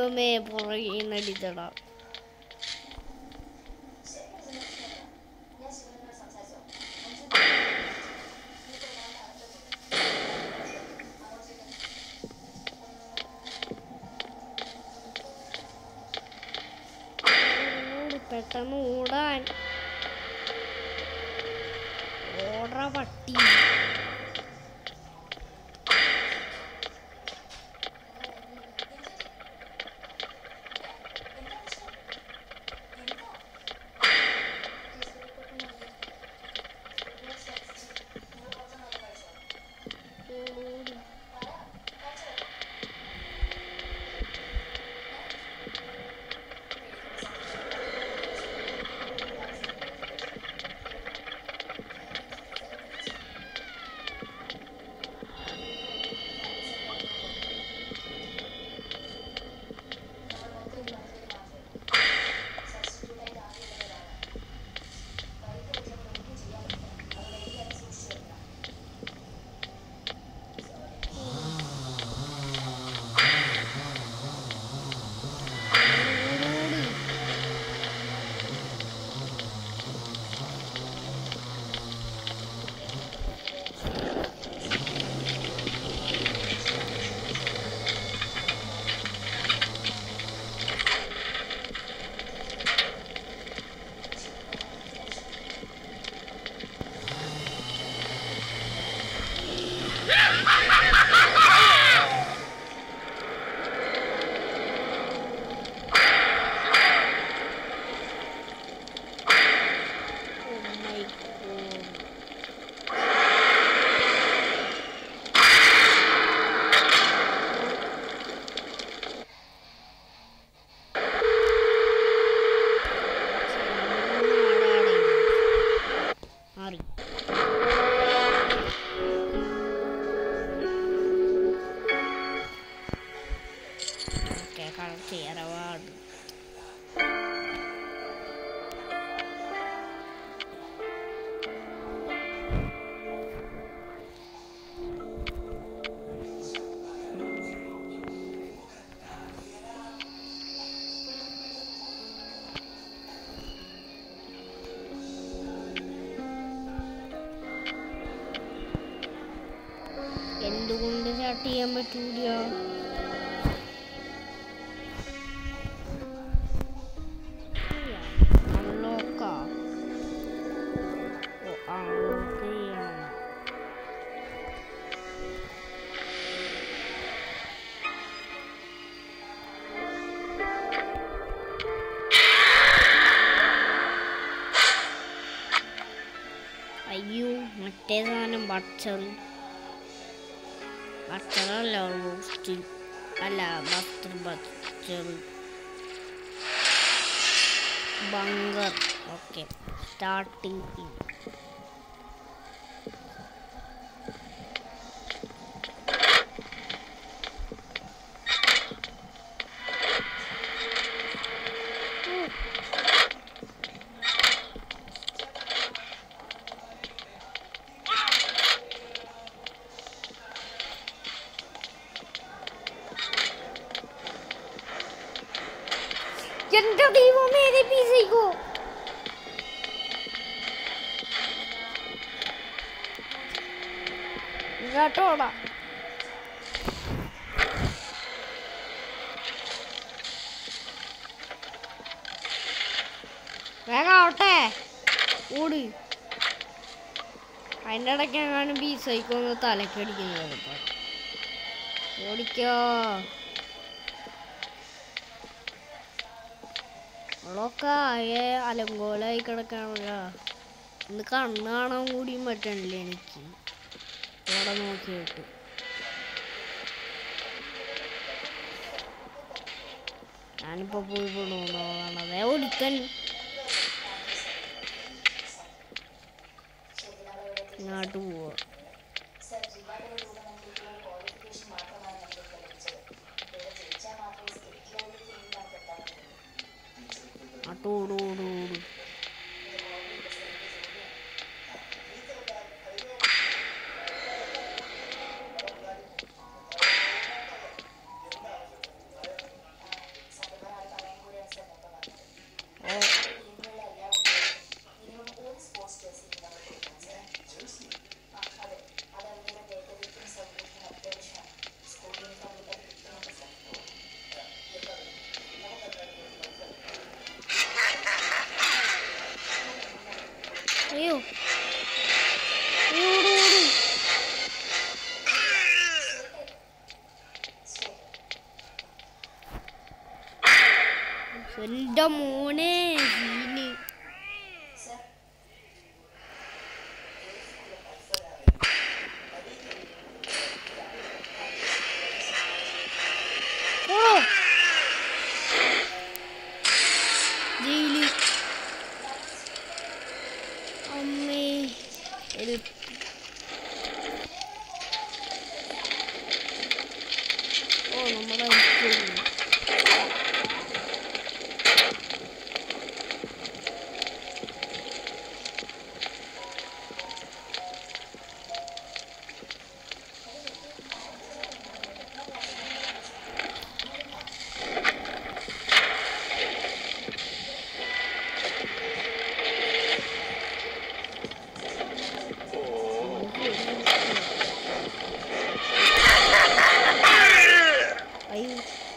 ദൈവമേ പുറകെ നടിച്ചടാ ഓട്, പെട്ടെന്ന് ഓടാൻ ഓടറ പട്ടി ഓട്. ഓട്. Oh my god. മാറി ഓക്കെ കളക്ട് ചെയ്യാറവാട് എന്തുകൊണ്ട് സ്റ്റാർട്ട് ചെയ്യാൻ പറ്റൂല അൺലോക്കാ ഓ അൺലോക്ക് ചെയ്യണം അയ്യോ മറ്റേ സാധനം ബട്ടർ ബട്ടറല്ല റോസ്റ്റ് അല്ല butter butter bunker okay starting എന്റെ ദൈവമേ പീസയ്ക്കോ കേട്ടോടാ വേഗം ആവട്ടെ ഓട് അതിൻ്റെ ഇടയ്ക്ക് എങ്ങാനും പീസയ്ക്കോ ഒന്ന് തലക്കടിക്കുന്നത് ഇപ്പൊ. ഓടിക്കോ അവളൊക്കെ ആകെ അലങ്കോലായി കിടക്കാണല്ലോ ഇന്ന് കണ്ണ് കാണാൻ കൂടിയും പറ്റണില്ല എനിക്ക് ഇവിടെ നോക്കിയിട്ട് ഞാനിപ്പോ പോയി വിടുന്നതാണ് അതേ ഒലിക്കൻ ഇങ്ങോട്ട് പോവാ അങ്ങോട്ട് ഓട് ഓട് ഓട് എന്റെ മോനെ സീന് ഓ ജയില് അമ്മേ help. ഓ നമ്മുടെ ഐക്യം. അയ്യോ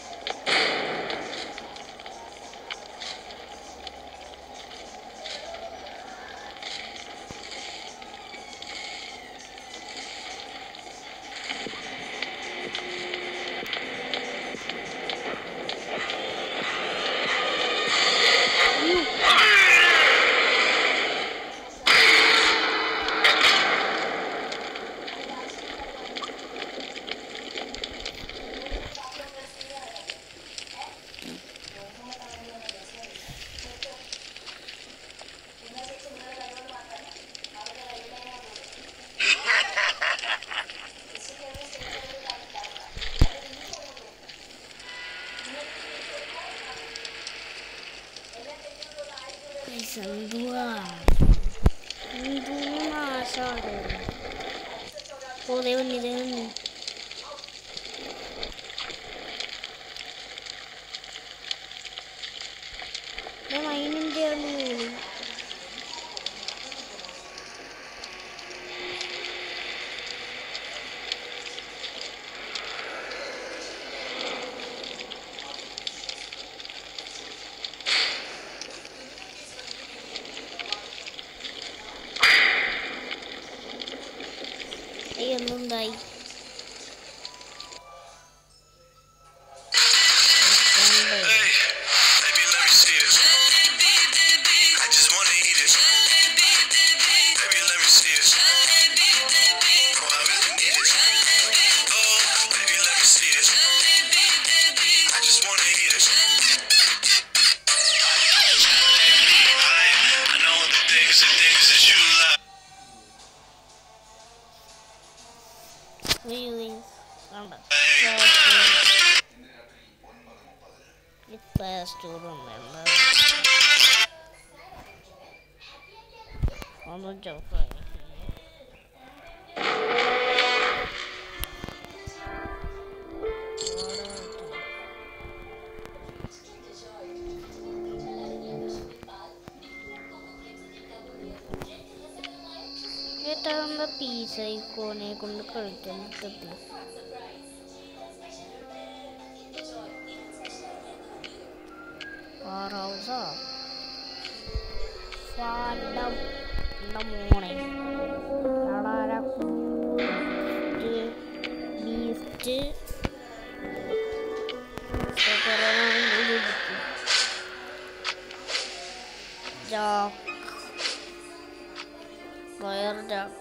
Guys, എന്തുവാ എന്തുവാ നാശാണ് ഓ ദേ വന്നി ദേ വന്നി ദേ മൈനിന്റെ ആണ് വീണു അയ്യോ എന്തുണ്ടായി Hey, baby, let me see this. I just wanna eat it. Baby, let me see this. Oh, I really need it. Oh, baby, let me see this. I just wanna eat it. I, I know the things and things that you love. അയ്യോ വേണ്ട സ്റ്റോറും വേണ്ട ഒന്നും ചോപ്പായി ഏട്ടാകുന്ന piece ഐക്കോനെ കൊണ്ട് കളിക്കാൻ കിട്ടി Rosa. Fadam മോണെ beast jack wire jack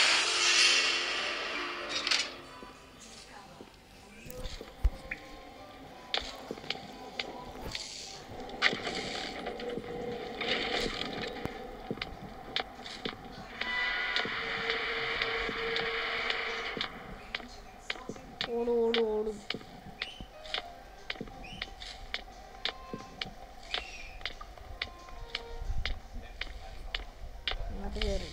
ഓടും ഓടും ഓടും അങ്ങോട്ട് കയറി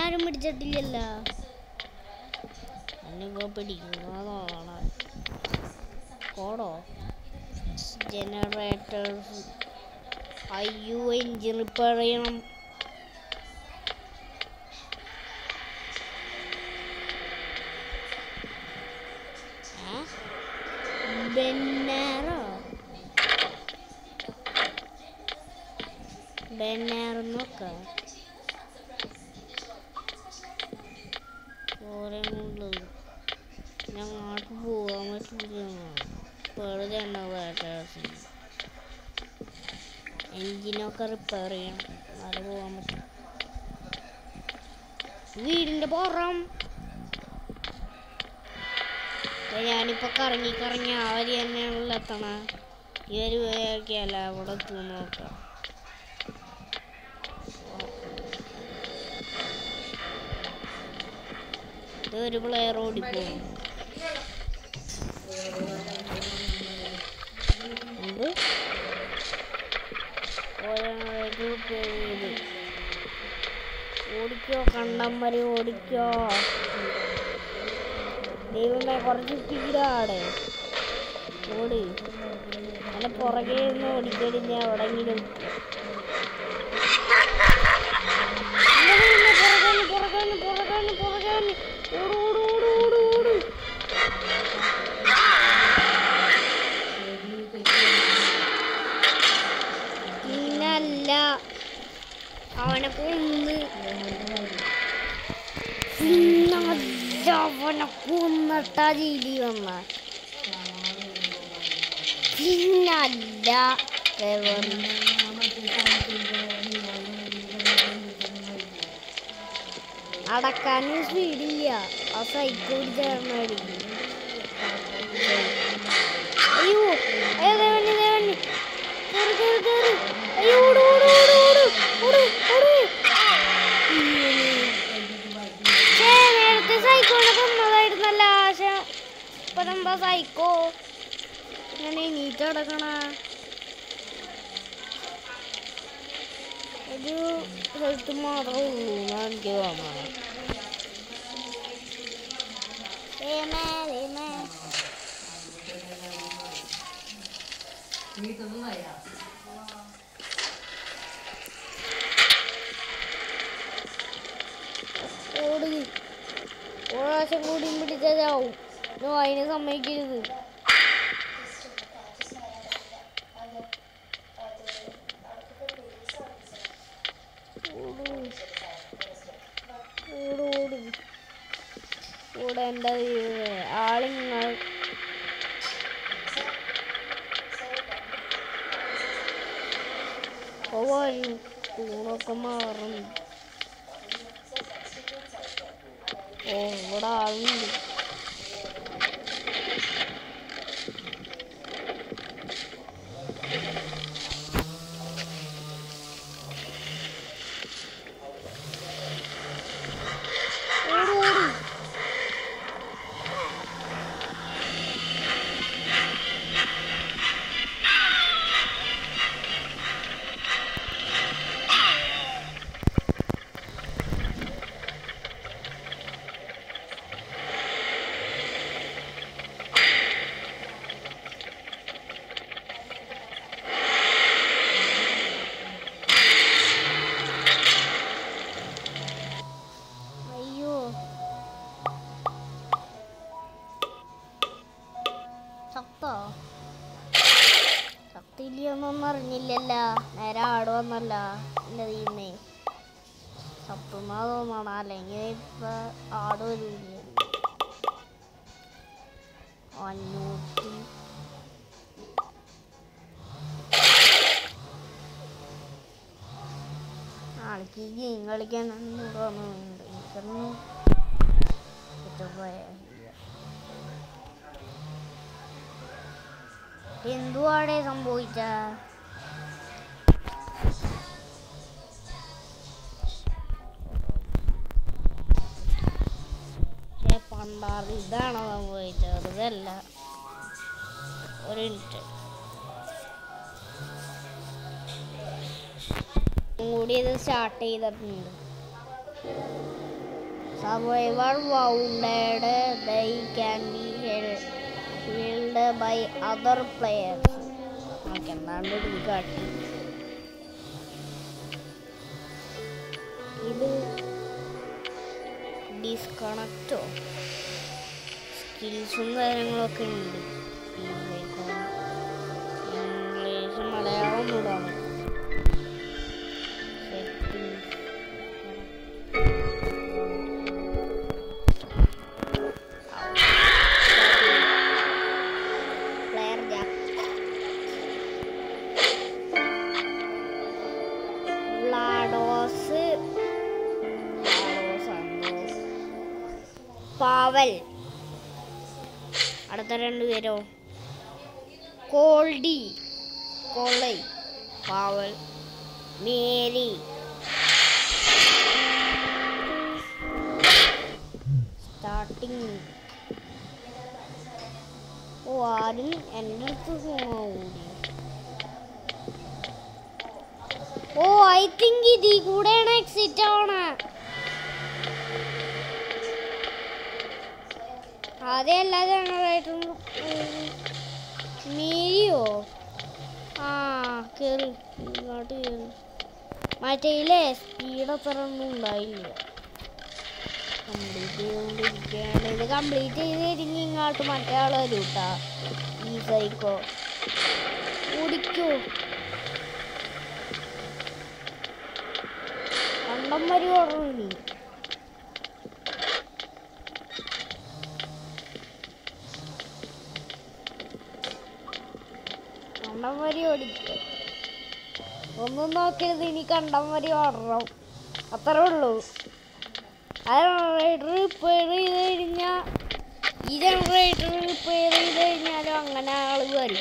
ആരും പിടിച്ചിട്ടില്ലല്ലോ എന്നിപ്പോ പിടിക്കുന്നതാണ് കോടോ ജനറേറ്റേഴ്സ് അയ്യോ എഞ്ചിൻ റിപ്പയർ ചെയ്യണം ഏ? ബെന്നാറോ ബെന്നാറ് നോക്കാം ഓരോ ഉള്ളത് ഞങ്ങൾക്ക് പോകാൻ പറ്റില്ല വെറുതെ ഉണ്ടാവും എൻജിനൊക്കെ റിപ്പയർ ചെയ്യണം എന്നാലേ പോകാൻ പറ്റും വീടിൻ്റെ പുറം ദേ ഞാനിപ്പോ കറങ്ങി കറങ്ങി ആ വരി തന്നെയാണല്ലോ എത്തണ ഈ ഒരു വഴിയൊക്കെയല്ല അവിടെ എത്തും നോക്കാം ഇത് ഒരു പ്ലെയർ ഓടിപ്പോകും എന്ത് ഓരോരു പേര് ഓടിക്കോ കണ്ടം വരെ ഓടിക്കോ ദൈവമേ കുറച്ച് സ്പീഡാടെ ഓടി അങ്ങനെ പുറകെ നിന്ന് ഓടിക്കഴിഞ്ഞ എവിടെങ്കിലും പുറകാന് പുറകാന് പുറകാന് ഓട് ഓട് ഓട് ഓട് ഓട് പിന്നല്ല അവനെ കൊന്ന് പിന്നല്ല അവനെ കൊന്നിട്ടാ ജയിലി വന്ന പിന്നല്ല വേറൊന്ന്. അടക്കാനും സ്പീഡില്ല ആ സൈക്കിൾ ചേർന്നടി അയ്യോ അയ്യോ ദേവന് ദേവന് കേറ് കേറ് കേറ് അയ്യോ ഓട് ഓട് ഓട് ഓട് ഓട് ഓട് ഛേ, നേരത്തെ സൈക്കോനെ കൊന്നതായിരുന്നല്ല പക്ഷെ ഇപ്പൊ എന്താ സൈക്കോ ഇങ്ങനെ എണീറ്റ് കിടക്കണ ഒരു സ്ഥലത്ത് മാത്രമേ ഉള്ളൂ എന്നാ എനിക്ക് തോന്നണം ലേമേ, ലേമേ. ഓട് ഒരാശം കൂടിയും പിടിച്ചാവും നോ അതിനെ സമ്മതിക്കരുത് ഓട് ഓട് ഓട് ഓടേണ്ട ആളിങ്ങൾ പോവാനും തൂണൊക്കെ മാറും ഓ ഇവിടെ ആളുണ്ട് ഓട് ഓട് അയ്യോ ചത്തോ ചത്തില്ലയൊന്നും അറിഞ്ഞില്ലല്ല നേരെ ആട് വന്നല്ല എൻ്റെ തീമേ ചത്തുന്നാ തോന്നണം അല്ലെങ്കിൽ ഇപ്പൊ ആട് വരില്ല അഞ്ഞൂറ്റി ആൾക്ക് ഈ ഗെയിം കളിക്കാൻ തോന്നുന്നുണ്ട് എനിക്കൊന്നും കുറ്റപ്പോയ എന്തുവാടെ സംഭവിച്ച പണ്ടാറ് ഇതാണോ സംഭവിച്ചത് വെറുതല്ല ഒരു മിനിറ്റ് കൂടി ഇത് സ്റ്റാർട്ട് ചെയ്തിട്ടുണ്ട് survivor wounded they can be healed by other players നമുക്ക് എന്താണ്ട് ഇത് കാട്ടി ഇത് ഡിസ്കണക്റ്റോ സ്കിൽസും കാര്യങ്ങളൊക്കെ ഉണ്ട് ഇംഗ്ലീഷ് മലയാളം ഇടാണ് പ്ലെയർ വ്ലാഡോസ് വ്ലാഡോസ് ആണോ? പാവൽ അടുത്ത രണ്ട് പേരോ കോൾഡി കോളൈ പാവൽ മേരി സ്റ്റാർട്ടിങ് ഓ ആരും എൻ്റെ അടുത്ത് കൂടി ഓ ഐ തിങ്ക് ഇതിൽ കൂടെയാണ് എക്സിറ്റ് ആവണേ ആദ്യം എല്ലാ ജനറേറ്ററും മീരിയോ ആ കേറി ഇങ്ങോട്ട് കേറി മറ്റേയില്ലേ സ്പീഡ് അത്ര ഒന്നും ഉണ്ടായില്ല കംപ്ലീറ്റ് ചെയ്തുകൊണ്ടിരിക്കുകയാണ് ഇത് കംപ്ലീറ്റ് ചെയ്ത് കഴിഞ്ഞ് ഇങ്ങോട്ട് മറ്റേ ആൾ വരും കേട്ടാ ഈ സൈക്കോ ഓടിക്കോ കണ്ടം വരി ഓടണി കണ്ടം വരി ഓടിക്കോ ഒന്നും നോക്കരുത് ഇനി കണ്ടം വരി ഓടണം അത്രേ ഉള്ളൂ ആ ജനറേറ്റർ റിപ്പയർ ചെയ്ത് കഴിഞ്ഞാൽ ഈ ജനറേറ്റർ റിപ്പയർ ചെയ്ത് കഴിഞ്ഞാലും അങ്ങനെ ആള് വരില്ല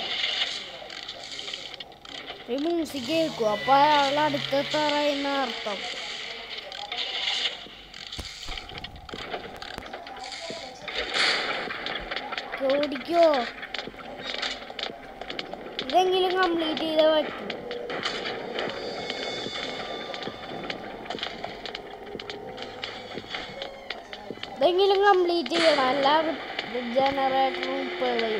ഒരു മ്യൂസിക് കേൾക്കും അപ്പൊ അയാൾ അടുത്തെത്താറായെന്ന അർത്ഥം ഓടിക്കോ ഇതെങ്കിലും കംപ്ലീറ്റ് ചെയ്തേ പറ്റൂ ഇതെങ്കിലും കംപ്ലീറ്റ് ചെയ്യണം അല്ലാതെ ജനറേറ്ററും പിഴയും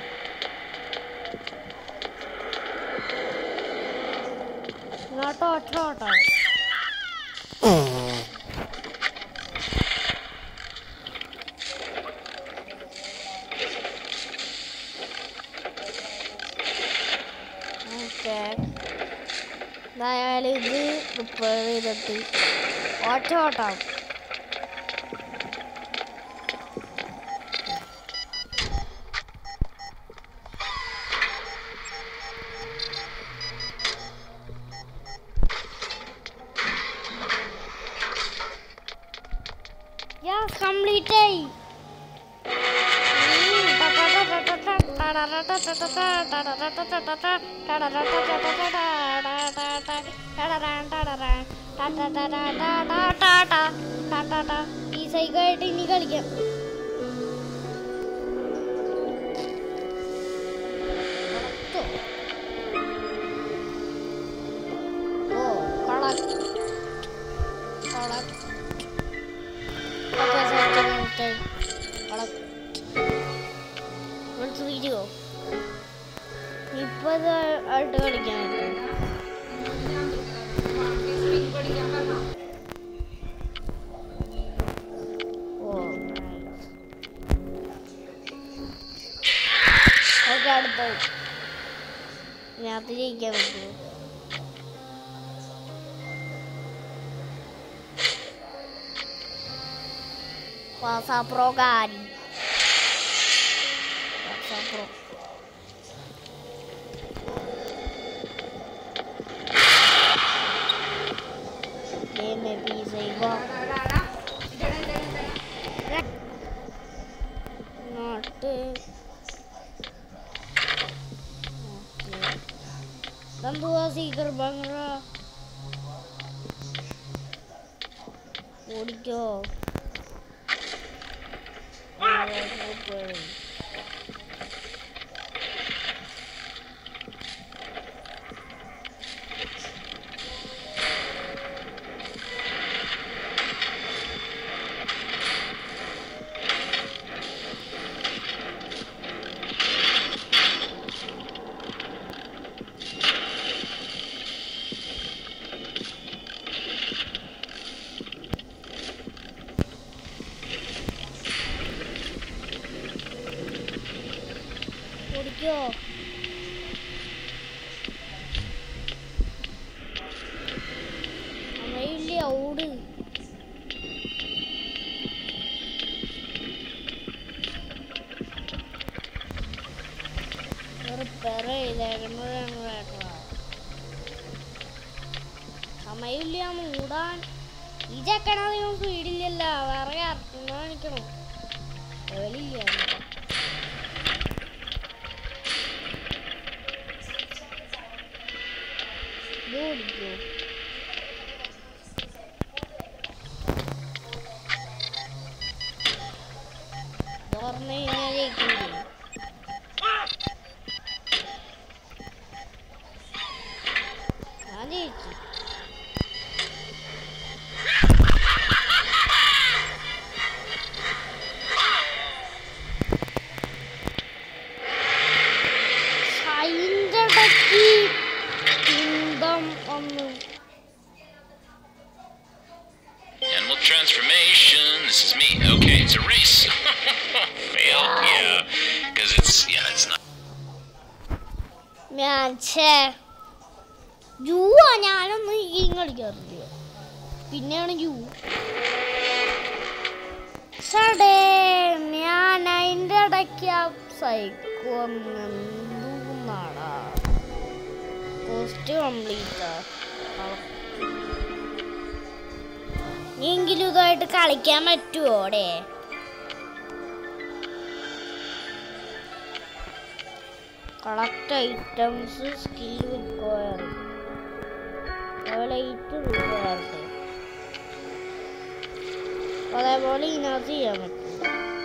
ഇങ്ങോട്ടോ ഓട്ടോ ഓട്ടോ ഓക്കെ എന്തായാലും ഇത് റിപ്പയർ ചെയ്തിട്ട് ഓട്ടോ ഓട്ടോ Yes, complete ആയി ഈ സൈക്കായിട്ട് ഇനി കളിക്കാം ഓ കള കള Okay, so I'm gonna take കള വിളിച്ചു വീഡിയോ ഇപ്പൊ ഇത് ആയിട്ട് കളിക്കാൻ പറ്റും ഓ ഓക്കെ അടുത്തത് ഇതിനകത്ത് ജയിക്കാൻ പറ്റുമോ Pasa Pro Gari. Pasa Pro. Game bisa igual. Not എന്തുവാ സീക്കർ ബംഗ്ര ഓടിക്കോ ഓടിക്കോ സമയമില്ല ഓട് റിപ്പയർ ചെയ്തേക്കുന്നതാണ് കേട്ടോ സമയമില്ല മൂടാൻ ഈ ചെക്കണധികം സ്പീഡില്ലല്ല വേറെ അർത്ഥം കാണിക്കണം ലെവലില്ല ഇത് ഓടിക്കോ തുറന്നു കഴിഞ്ഞാൽ ജയിക്കില്ലേ ഞാൻ ജയിച്ചു അതിൻ്റെ ഇടയ്ക്ക് കുന്തം വന്നു Animal transformation. This is me. Okay, it's a race. Fail. Yeah, because it's yeah, it's not. ഞാൻ ഛേ ജൂവാ ഞാനൊന്നും ഈ ഗെയിം കളിക്കാറില്ല പിന്നെയാണ് ജൂ സഡേ ഞാൻ അതിൻ്റെ ഇടയ്ക്ക് ആ സൈക്കോ എന്തുന്നാടാ പോസ്റ്റ് കംപ്ലീറ്റാ എങ്കിലും ഇതായിട്ട് കളിക്കാൻ പറ്റുമോ അവിടെ collect items skill require level eight required അതേപോലെ ഇതിനകത്ത് ചെയ്യാൻ പറ്റും